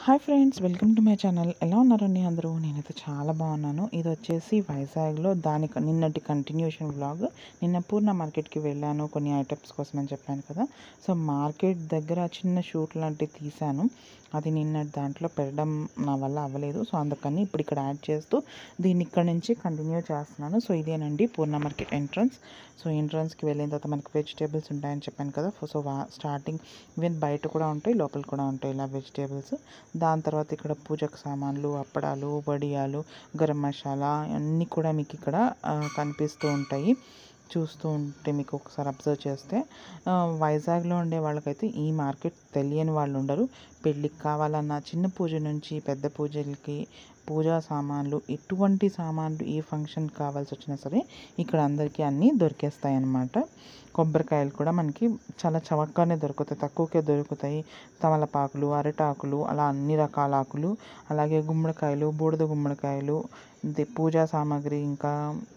hi friends welcome to my channel ఎలా ఉన్నారండి అందరూ నేనైతే చాలా బాగున్నాను ఇది వచ్చేసి వైజాగ్లో దాని నిన్నటి కంటిన్యూషన్ వ్లాగ్ నిన్న పూర్ణ మార్కెట్కి వెళ్ళాను కొన్ని ఐటమ్స్ కోసం అని చెప్పాను కదా సో మార్కెట్ దగ్గర చిన్న షూట్ లాంటివి తీశాను అది నిన్న దాంట్లో పెట్టడం నా వల్ల అవ్వలేదు సో అందుకని ఇప్పుడు ఇక్కడ యాడ్ చేస్తూ దీన్ని ఇక్కడ నుంచి కంటిన్యూ చేస్తున్నాను సో ఇదేనండి పూర్ణ మార్కెట్ ఎంట్రన్స్ సో ఎంట్రన్స్కి వెళ్ళిన తర్వాత మనకి వెజిటేబుల్స్ ఉంటాయని చెప్పాను కదా సో స్టార్టింగ్ ఈవెన్ బయట కూడా ఉంటాయి లోపల కూడా ఉంటాయి ఇలా వెజిటేబుల్స్ దాని తర్వాత ఇక్కడ పూజకు సామాన్లు అప్పడాలు వడియాలు గరం మసాలా అన్నీ కూడా మీకు ఇక్కడ ఆ, కనిపిస్తూ ఉంటాయి చూస్తూ ఉంటే మీకు ఒకసారి అబ్జర్వ్ చేస్తే ఆ, వైజాగ్లో ఉండే వాళ్ళకైతే ఈ మార్కెట్ తెలియని వాళ్ళు ఉండరు పెళ్ళికి కావాలన్నా చిన్న పూజ నుంచి పెద్ద పూజలకి పూజా సామాన్లు ఎటువంటి సామాన్లు ఏ ఫంక్షన్ కావాల్సి వచ్చినా సరే ఇక్కడ అందరికీ అన్నీ దొరికేస్తాయి అన్నమాట కొబ్బరికాయలు కూడా మనకి చాలా చవకగానే దొరుకుతాయి తక్కువకే దొరుకుతాయి తమలపాకులు అరిటాకులు అలా అన్ని రకాల ఆకులు అలాగే గుమ్మడికాయలు బూడిద గుమ్మడికాయలు ఇది పూజా సామాగ్రి ఇంకా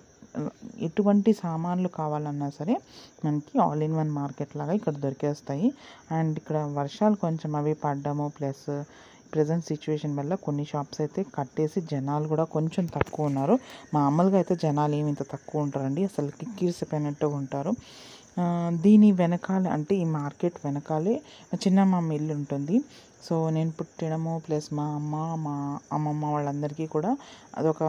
ఎటువంటి సామాన్లు కావాలన్నా సరే మనకి ఆల్ ఇన్ వన్ మార్కెట్ లాగా ఇక్కడ దొరికేస్తాయి అండ్ ఇక్కడ వర్షాలు కొంచెం అవి పడ్డము ప్లస్ ప్రజెంట్ సిచ్యువేషన్ వల్ల కొన్ని షాప్స్ అయితే కట్టేసి జనాలు కూడా కొంచెం తక్కువ ఉన్నారు మామూలుగా అయితే జనాలు ఏమి ఇంత తక్కువ ఉంటారండి అసలు కిక్కిరిసిపోయినట్టు ఉంటారు ఆ, దీని వెనకాల అంటే ఈ మార్కెట్ వెనకాలే చిన్నమ్మ ఇల్లు ఉంటుంది సో నేను పుట్టడము ప్లస్ మా అమ్మ మా అమ్మమ్మ వాళ్ళందరికీ కూడా అదొక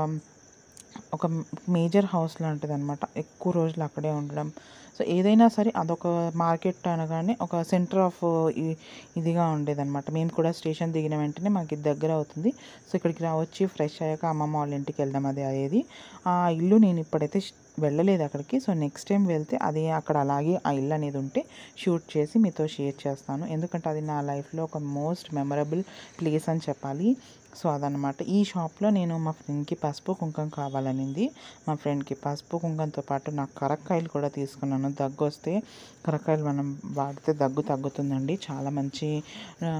ఒక మేజర్ హౌస్ లాంటిది అనమాట ఎక్కువ రోజులు అక్కడే ఉండడం సో ఏదైనా సరే అదొక మార్కెట్ అనగానే ఒక సెంటర్ ఆఫ్ ఇదిగా ఉండేదన్నమాట మేము కూడా స్టేషన్ దిగిన వెంటనే మాకు ఇది దగ్గర అవుతుంది సో ఇక్కడికి రావచ్చి ఫ్రెష్ అయ్యాక అమ్మమ్మ వాళ్ళ ఇంటికి వెళ్దాం అది అయ్యేది ఆ ఇల్లు నేను ఇప్పుడైతే ష్- వెళ్ళలేదు అక్కడికి సో నెక్స్ట్ టైం వెళ్తే అది అక్కడ అలాగే ఆ ఇల్లు అనేది ఉంటే షూట్ చేసి మీతో షేర్ చేస్తాను ఎందుకంటే అది నా లైఫ్లో ఒక మోస్ట్ మెమరబుల్ ప్లేస్ అని చెప్పాలి సో అదనమాట ఈ షాప్లో నేను మా ఫ్రెండ్కి పసుపు కుంకం కావాలనింది మా ఫ్రెండ్కి పసుపు కుంకంతో పాటు నాకు కరక్కాయలు కూడా తీసుకున్నాను దగ్గు వస్తే కరక్కాయలు మనం వాడితే దగ్గు తగ్గుతుందండి చాలా మంచి ఆ,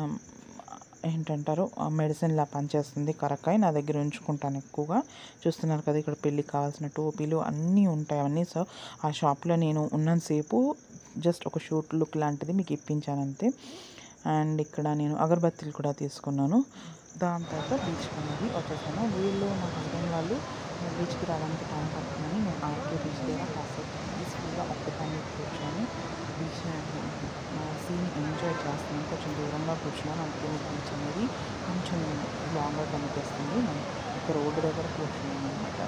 ఏంటంటారు మెడిసిన్లా పనిచేస్తుంది కరక్కాయ నా దగ్గర ఉంచుకుంటాను ఎక్కువగా చూస్తున్నారు కదా ఇక్కడ పెళ్ళికి కావాల్సిన టోపీలు అన్నీ ఉంటాయి అవన్నీ సో ఆ షాప్లో నేను ఉన్నంతసేపు జస్ట్ ఒక షూట్ లుక్ లాంటిది మీకు ఇప్పించాను అంతే అండ్ ఇక్కడ నేను అగరబత్తీలు కూడా తీసుకున్నాను దాని తర్వాత బీచ్ అనేది వచ్చేసాను వీళ్ళు మా హస్బెండ్ వాళ్ళు బీచ్కి రావడానికి టైం పడుతుందని నేను ఆర్కే బీచ్ దగ్గర కాసేపు పీస్ఫుల్గా ఒక్కదాన్ని కూర్చొని బీచ్ సీన్ ఎంజాయ్ చేస్తున్నాను కొంచెం దూరంగా కూర్చున్నాను అందుకే మీకు బీచ్ అనేది కొంచెం లాంగ్గా కనిపిస్తుంది నేను ఒక రోడ్డు దగ్గర కూర్చున్నాను అనమాట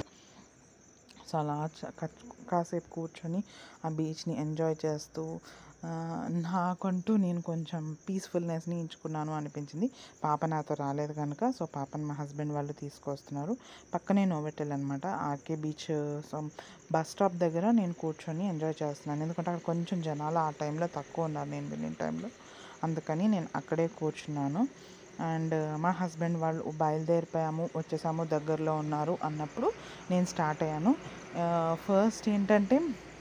సో అలా చ- కా- కాసేపు కూర్చొని ఆ బీచ్ని ఎంజాయ్ చేస్తూ ఆ, నాకంటూ నేను కొంచెం పీస్ఫుల్నెస్ని ఎంచుకున్నాను అనిపించింది పాప నాతో రాలేదు కనుక సో పాపని మా హస్బెండ్ వాళ్ళు తీసుకొస్తున్నారు పక్కనే నోవెటెల్ అనమాట RK beach so bus stop దగ్గర నేను కూర్చొని ఎంజాయ్ చేస్తున్నాను ఎందుకంటే అక్కడ కొంచెం జనాలు ఆ టైంలో తక్కువ ఉన్నారు నేను వెళ్ళిన టైంలో అందుకని నేను అక్కడే కూర్చున్నాను అండ్ మా హస్బెండ్ వాళ్ళు బయలుదేరిపోయాము వచ్చేసాము దగ్గరలో ఉన్నారు అన్నప్పుడు నేను స్టార్ట్ అయ్యాను ఫస్ట్ ఏంటంటే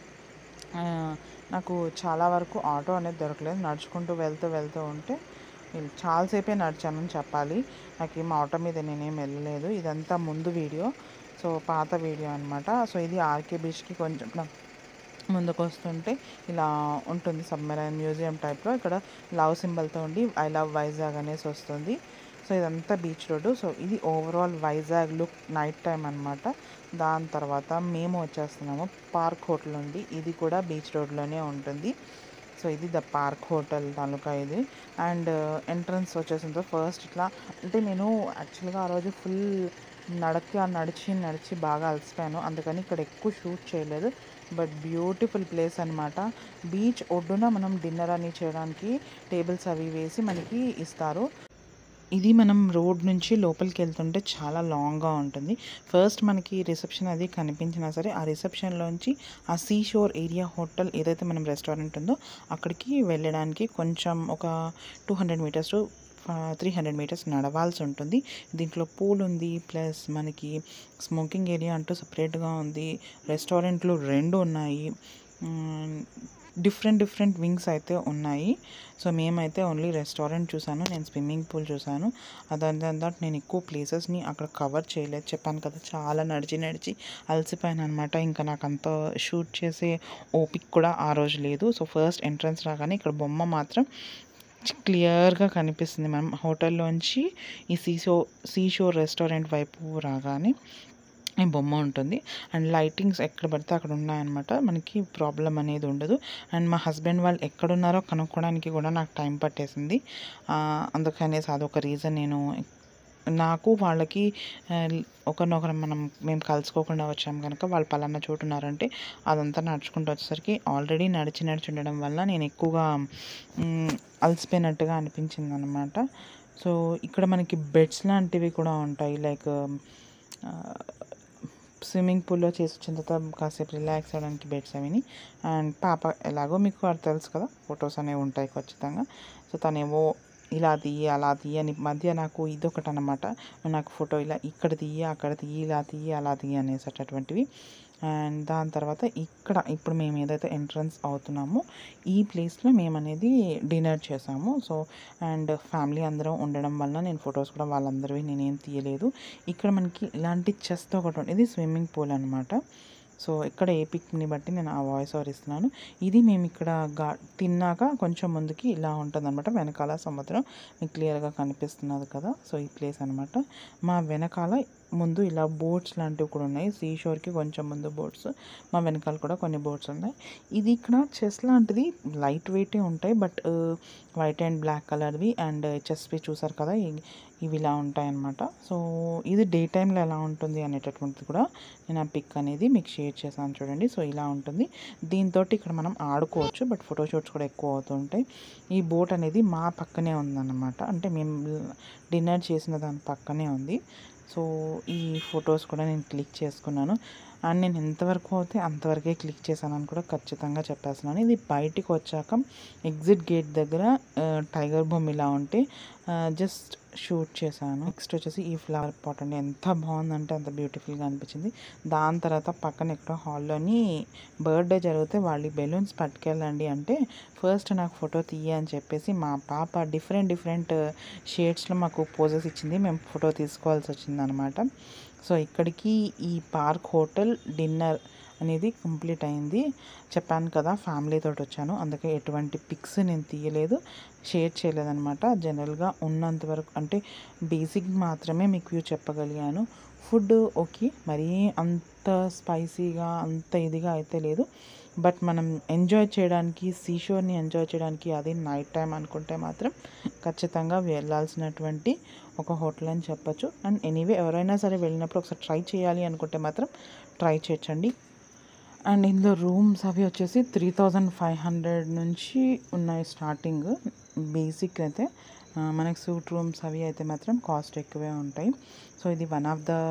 ఆ, నాకు చాలా వరకు ఆటో అనేది దొరకలేదు నడుచుకుంటూ వెళ్తూ వెళ్తూ ఉంటే నేను చాలాసేపే నడిచానని చెప్పాలి నాకేం ఆటో మీద నేనేం వెళ్ళలేదు ఇదంతా ముందు వీడియో సో పాత వీడియో అనమాట సో ఇది ఆర్కే బీచ్కి కొంచెం నా- ముందుకు వస్తుంటే ఇలా ఉంటుంది సబ్మెరైన్ మ్యూజియం టైప్లో ఇక్కడ లవ్ సింబల్తో ఉండి ఐ లవ్ వైజాగ్ అనేసి వస్తుంది సో ఇదంతా బీచ్ రోడ్డు సో ఇది overall Vizag look night time అనమాట దాని తర్వాత మేము వచ్చేస్తున్నాము పార్క్ హోటల్ ఉంది ఇది కూడా బీచ్ రోడ్లోనే ఉంటుంది సో ఇది ద పార్క్ హోటల్ తాలూకా ఇది అండ్ ఎంట్రన్స్ వచ్చేసిందో ఫస్ట్ ఇట్లా అంటే నేను యాక్చువల్గా ఆ రోజు ఫుల్ నడక నడిచి నడిచి బాగా అలసిపోయాను అందుకని ఇక్కడ ఎక్కువ షూట్ చేయలేదు బట్ బ్యూటిఫుల్ ప్లేస్ అనమాట బీచ్ ఒడ్డున మనం డిన్నర్ అని చేయడానికి టేబుల్స్ అవి వేసి మనకి ఇస్తారు ఇది మనం రోడ్ నుంచి లోపలికి వెళ్తుంటే చాలా లాంగ్గా ఉంటుంది ఫస్ట్ మనకి రిసెప్షన్ అది కనిపించినా సరే ఆ రిసెప్షన్లోంచి ఆ సీ షోర్ ఏరియా హోటల్ ఏదైతే మనం రెస్టారెంట్ ఉందో అక్కడికి వెళ్ళడానికి కొంచెం ఒక two hundred metres to three hundred metres నడవాల్సి ఉంటుంది దీంట్లో పూల్ ఉంది ప్లస్ మనకి స్మోకింగ్ ఏరియా అంటూ సపరేట్గా ఉంది రెస్టారెంట్లు రెండు ఉన్నాయి డిఫరెంట్ డిఫరెంట్ వింగ్స్ అయితే ఉన్నాయి సో మేమైతే ఓన్లీ రెస్టారెంట్ చూసాను నేను స్విమ్మింగ్ పూల్ చూసాను అదర్ దన్ దట్ నేను ఎక్కువ ప్లేసెస్ని అక్కడ కవర్ చేయలేదు చెప్పాను కదా చాలా నడిచి నడిచి అలసిపోయాను అనమాట ఇంకా నాకు అంత షూట్ చేసే ఓపిక కూడా ఆ రోజు లేదు సో ఫస్ట్ ఎంట్రన్స్ రాగానే ఇక్కడ బొమ్మ మాత్రం క్లియర్గా కనిపిస్తుంది మనం హోటల్లోంచి ఈ సీషో సీషోర్ రెస్టారెంట్ వైపు రాగానే ఈ బొమ్మ ఉంటుంది అండ్ లైటింగ్స్ ఎక్కడ పడితే అక్కడ ఉన్నాయన్నమాట మనకి ప్రాబ్లం అనేది ఉండదు అండ్ మా హస్బెండ్ వాళ్ళు ఎక్కడున్నారో కనుక్కోవడానికి కూడా నాకు టైం పట్టేసింది ఆ, అందుకనేసి అదొక రీజన్ నేను నాకు వాళ్ళకి ఆ, ఒకరినొకరు మనం మేము కలుసుకోకుండా వచ్చాం కనుక వాళ్ళు పలానా చోటు ఉన్నారంటే అదంతా నడుచుకుంటూ వచ్చేసరికి ఆల్రెడీ నడిచి నడిచి ఉండడం వల్ల నేను ఎక్కువగా మ్, అలసిపోయినట్టుగా అనిపించింది అనమాట సో ఇక్కడ మనకి బెడ్స్ లాంటివి కూడా ఉంటాయి లైక్ స్విమ్మింగ్ పూల్లో చేసి వచ్చిన తర్వాత కాసేపు రిలాక్స్ అవ్వడానికి బెడ్స్ అవిని అండ్ పాప ఎలాగో మీకు అది తెలుసు కదా ఫొటోస్ అనేవి ఉంటాయి ఖచ్చితంగా సో తనేమో ఇలా తీయి అలా తీయి అని మధ్య నాకు ఇదొకటి అనమాట నాకు ఫోటో ఇలా ఇక్కడ తీయి అక్కడ తీయి ఇలా తీయి అలా తీయి అనేసేటటువంటివి అండ్ దాని తర్వాత ఇక్కడ ఇప్పుడు మేము ఏదైతే ఎంట్రన్స్ అవుతున్నామో ఈ ప్లేస్లో మేము అనేది డిన్నర్ చేసాము సో అండ్ ఫ్యామిలీ అందరం ఉండడం వల్ల నేను ఫొటోస్ కూడా వాళ్ళందరివి నేనేం తీయలేదు ఇక్కడ మనకి ఇలాంటి చెస్ట్ ఒకటి ఉంది ఇది స్విమ్మింగ్ పూల్ అనమాట సో ఇక్కడ ఏ పిక్ని బట్టి నేను ఆ వాయిస్ ఓవర్ ఇస్తున్నాను ఇది మేము ఇక్కడ గా తిన్నాక కొంచెం ముందుకి ఇలా ఉంటుంది అనమాట వెనకాల సముద్రం మీకు క్లియర్గా కనిపిస్తున్నది కదా సో ఈ ప్లేస్ అనమాట మా వెనకాల ముందు ఇలా బోట్స్ లాంటివి కూడా ఉన్నాయి సీ షోర్కి కొంచెం ముందు బోట్స్ మా వెనకాల కూడా కొన్ని బోట్స్ ఉన్నాయి ఇది ఇక్కడ చెస్ లాంటిది లైట్ వెయిటే ఉంటాయి బట్ వైట్ అండ్ బ్లాక్ కలర్వి అండ్ చెస్వి చూసారు కదా ఇ- ఇవి ఇలా ఉంటాయి అన్నమాట సో ఇది డే టైంలో ఎలా ఉంటుంది అనేటటువంటిది కూడా నేను ఆ పిక్ అనేది మీకు షేర్ చేశాను చూడండి సో ఇలా ఉంటుంది దీంతో ఇక్కడ మనం ఆడుకోవచ్చు బట్ ఫోటోషూట్స్ కూడా ఎక్కువ అవుతుంటాయి ఈ బోట్ అనేది మా పక్కనే ఉందన్నమాట అంటే మేము డిన్నర్ చేసిన దాని పక్కనే ఉంది సో ఈ ఫొటోస్ కూడా నేను క్లిక్ చేసుకున్నాను అండ్ నేను ఎంతవరకు అయితే అంతవరకే క్లిక్ చేశానని కూడా ఖచ్చితంగా చెప్పేస్తున్నాను ఇది బయటికి వచ్చాక ఎగ్జిట్ గేట్ దగ్గర ఆ, టైగర్ బొమ్మ ఇలా ఉంటే జస్ట్ షూట్ చేశాను నెక్స్ట్ వచ్చేసి ఈ ఫ్లవర్ పాట్ అండి ఎంత బాగుందంటే అంత బ్యూటిఫుల్గా అనిపించింది దాని తర్వాత పక్కన ఎక్కడో హాల్లోని బర్త్డే జరిగితే వాళ్ళు బెలూన్స్ పట్టుకెళ్ళండి అంటే ఫస్ట్ నాకు ఫోటో తీయ అని చెప్పేసి మా పాప డిఫరెంట్ డిఫరెంట్ షేడ్స్లో మాకు పోజెస్ ఇచ్చింది మేము ఫోటో తీసుకోవాల్సి వచ్చింది అనమాట సో ఇక్కడికి ఈ పార్క్ హోటల్ డిన్నర్ అనేది కంప్లీట్ అయింది చెప్పాను కదా ఫ్యామిలీ తోటి వచ్చాను అందుకే ఎటువంటి పిక్స్ నేను తీయలేదు షేర్ చేయలేదన్నమాట జనరల్గా ఉన్నంత వరకు అంటే బేసిక్ మాత్రమే మీకు వ్యూ చెప్పగలిగాను ఫుడ్ ఓకే మరీ అంత స్పైసీగా అంత ఇదిగా అయితే లేదు బట్ మనం ఎంజాయ్ చేయడానికి సీషోర్ని ఎంజాయ్ చేయడానికి అది నైట్ టైం అనుకుంటే మాత్రం ఖచ్చితంగా వెళ్ళాల్సినటువంటి ఒక హోటల్ అని చెప్పొచ్చు అండ్ ఎనీవే ఎవరైనా సరే వెళ్ళినప్పుడు ఒకసారి ట్రై చేయాలి అనుకుంటే మాత్రం ట్రై చేయొచ్చండి అండ్ ఇందులో రూమ్స్ అవి వచ్చేసి త్రీ థౌజండ్ ఫైవ్ హండ్రెడ్ నుంచి ఉన్నాయి స్టార్టింగ్ బేసిక్ అయితే ఆ, మనకి సూట్ రూమ్స్ అవి అయితే మాత్రం కాస్ట్ ఎక్కువే ఉంటాయి సో ఇది one of the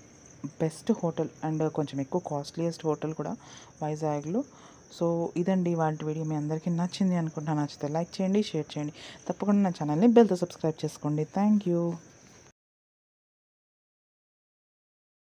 best hotel and కొంచెం ఎక్కువ కాస్ట్లీయెస్ట్ హోటల్ కూడా వైజాగ్లో సో ఇదండి వాటి వీడియో మీ అందరికీ నచ్చింది అనుకుంటా నచ్చితే లైక్ చేయండి షేర్ చేయండి తప్పకుండా నా ఛానల్ని బెల్తో సబ్స్క్రైబ్ చేసుకోండి థ్యాంక్ యూ